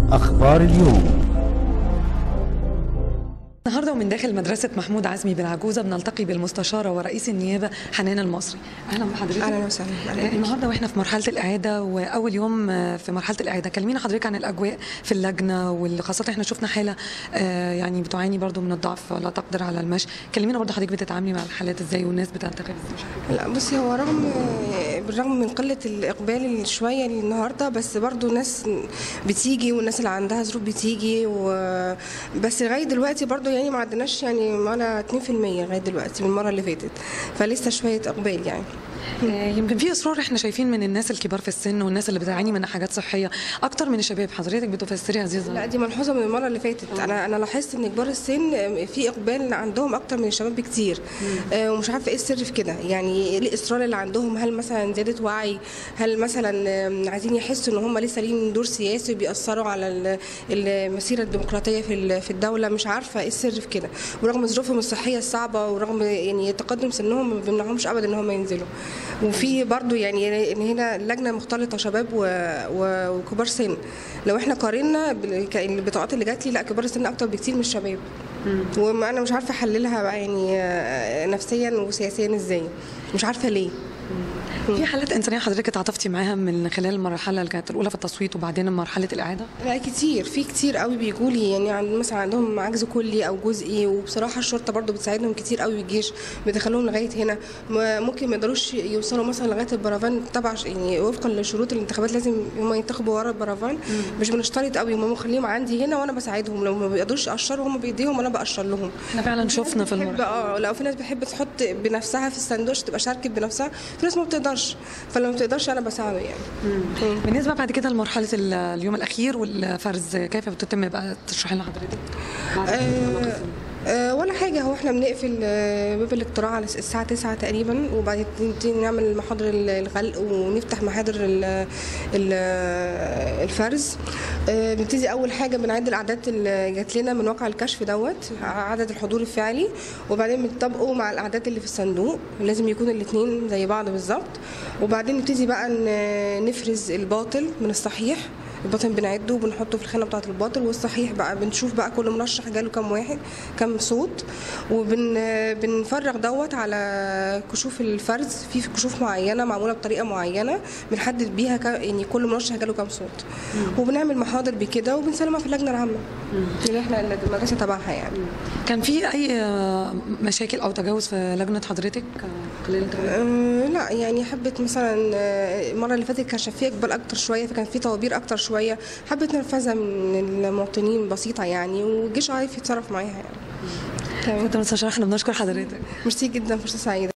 أخبار اليوم النهارده ومن داخل مدرسة محمود عزمي بالعجوزة بنلتقي بالمستشارة ورئيس النيابة حنان المصري أهلا بحضرتك اهلا وسهلا أهلاً بيك. النهارده واحنا في مرحلة الإعادة وأول يوم آه، في مرحلة الإعادة كلمينا حضرتك عن الأجواء في اللجنة وخاصة احنا شفنا حالة آه، يعني بتعاني برضو من الضعف ولا تقدر على المشي كلمينا برضو حضرتك بتتعاملي مع الحالات ازاي والناس بتنتخب ازاي لا بصي هو رغم بالرغم من قله الاقبال شويه النهارده بس برضو ناس بتيجي والناس اللي عندها ظروف بتيجي و... بس لغايه دلوقتي برضو يعني ما عندناش يعني ولا 2% لغايه دلوقتي من المره اللي فاتت فلسه شويه اقبال يعني آه، يمكن في اصرار احنا شايفين من الناس الكبار في السن والناس اللي بتعاني من حاجات صحيه اكتر من الشباب حضرتك بتفسري هذه لا الظاهره دي ملحوظه من المره اللي فاتت انا انا لاحظت ان كبار السن في اقبال عندهم اكتر من الشباب بكتير آه، ومش عارفه ايه السر في كده يعني ايه الاصرار اللي عندهم هل مثلا زياده وعي هل مثلا آم، عايزين يحسوا ان هم لسه ليهم دور سياسي وبيأثروا على ال- المسيره الديمقراطيه في ال- في الدوله مش عارفه ايه السر في كده ورغم ظروفهم الصحيه الصعبه ورغم يعني تقدم سنهم ما بيمنعهمش ابدا ان هم ينزلوا وفي برضو يعني ان هنا اللجنه مختلطه شباب و... و... وكبار سن لو احنا قارنا بال- ك- البطاقات اللي جات لي لا كبار السن اكتر بكتير من الشباب وما انا مش عارفه احللها بقى يعني آه، نفسيا وسياسيا ازاي مش عارفه ليه في حالات انسانيه حضرتك اتعاطفتي معاها من خلال المرحله اللي كانت الاولى في التصويت وبعدين مرحله الاعاده لا كتير في كتير قوي بيجوا لي يعني عند مثلا عندهم عجز كلي او جزئي وبصراحه الشرطه برضو بتساعدهم كتير قوي والجيش بيدخلوهم لغايه هنا ما- ممكن ما يقدروش يوصلوا مثلا لغايه البرافان تبع ش- يعني وفقا لشروط الانتخابات لازم هم ينتخبوا ورا البرافان مش بنشترط قوي هم مخليهم عندي هنا وانا بساعدهم لو ما بيقدروش يقشروا هم بايديهم وانا بقشر لهم احنا فعلا شفنا في بتحب المرحله اه لو في ناس بتحب تحط بنفسها في الصندوق عشان تبقى شاركت بنفسها في ناس ما بتقدرش فلما بتقدرش انا بساعده يعني مم. بالنسبه بعد كده لمرحله ال- اليوم الاخير والفرز كيف بتتم بقى تشرحي لنا حضرتك بعد آه، آه، ولا حاجة هو احنا بنقفل آه، باب الاقتراع على الساعة 9 تقريبا وبعدين نبتدي نعمل محاضر ال- الغلق ونفتح محاضر ال- ال- الفرز آه، بنبتدي أول حاجة بنعد الأعداد اللي جات لنا من واقع الكشف دوت عدد الحضور الفعلي وبعدين بنطبقه مع الأعداد اللي في الصندوق لازم يكون الاتنين زي بعض بالظبط وبعدين نبتدي بقى ن- نفرز الباطل من الصحيح الباطن بنعده وبنحطه في الخانه بتاعه الباطل والصحيح بقى بنشوف بقى كل مرشح جاله كام واحد كام صوت وبن بنفرغ دوت على كشوف الفرز في كشوف معينه معموله بطريقه معينه بنحدد بيها كا يعني كل مرشح جاله كام صوت وبنعمل محاضر بكده وبنسلمها في اللجنه العامه اللي احنا اللي المدرسه تبعها يعني كان في اي آه، مشاكل او تجاوز في لجنه حضرتك آه، خلال الانتخابات؟ أه لا يعني حبت مثلا آه، المره اللي فاتت كان في اقبال اكتر شويه فكان في طوابير اكتر شويه حبت نرفزها من المواطنين بسيطه يعني والجيش عارف يتصرف معاها يعني تمام كنت مستشار احنا بنشكر حضرتك ميرسي جدا فرصه سعيده